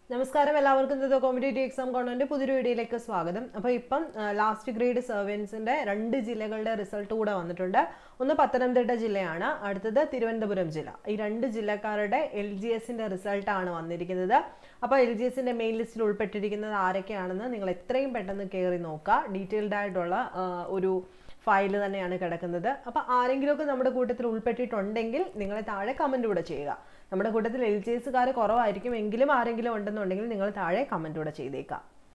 നമസ്കാരം എല്ലാവർക്കും ഇന്നത്തെ കോമ്പറ്റേറ്റീവ് എക്സാം കോണന്റെ പുതിയൊരു വീഡിയോയിലേക്ക് സ്വാഗതം അപ്പോൾ ഇപ്പം ലാസ്റ്റ് ഗ്രേഡ് സർവൻസിന്റെ രണ്ട് ജില്ലകളുടെ റിസൾട്ട് കൂടെ വന്നിട്ടുണ്ട് ഒന്ന് പത്തനംതിട്ട ജില്ലയാണ് അടുത്തത് തിരുവനന്തപുരം ജില്ല ഈ രണ്ട് ജില്ലക്കാരുടെ എൽ ജി എസിന്റെ റിസൾട്ടാണ് വന്നിരിക്കുന്നത് അപ്പോൾ എൽ ജി എസിന്റെ മെയിൻ ലിസ്റ്റിൽ ഉൾപ്പെട്ടിരിക്കുന്നത് ആരൊക്കെയാണെന്ന് നിങ്ങൾ എത്രയും പെട്ടെന്ന് കയറി നോക്കുക ഡീറ്റെയിൽഡ് ആയിട്ടുള്ള ആ, ഒരു ഫയൽ തന്നെയാണ് കിടക്കുന്നത് അപ്പോൾ ആരെങ്കിലുമൊക്കെ നമ്മുടെ കൂട്ടത്തിൽ ഉൾപ്പെട്ടിട്ടുണ്ടെങ്കിൽ നിങ്ങൾ താഴെ കമൻറ്റ് കൂടെ ചെയ്യുക നമ്മുടെ കൂട്ടത്തിൽ എൽ ജി എസുകാർ കുറവായിരിക്കും എങ്കിലും ആരെങ്കിലും ഉണ്ടെന്നുണ്ടെങ്കിൽ നിങ്ങൾ താഴെ കമൻറ്റ് കൂടെ ചെയ്തേക്കാം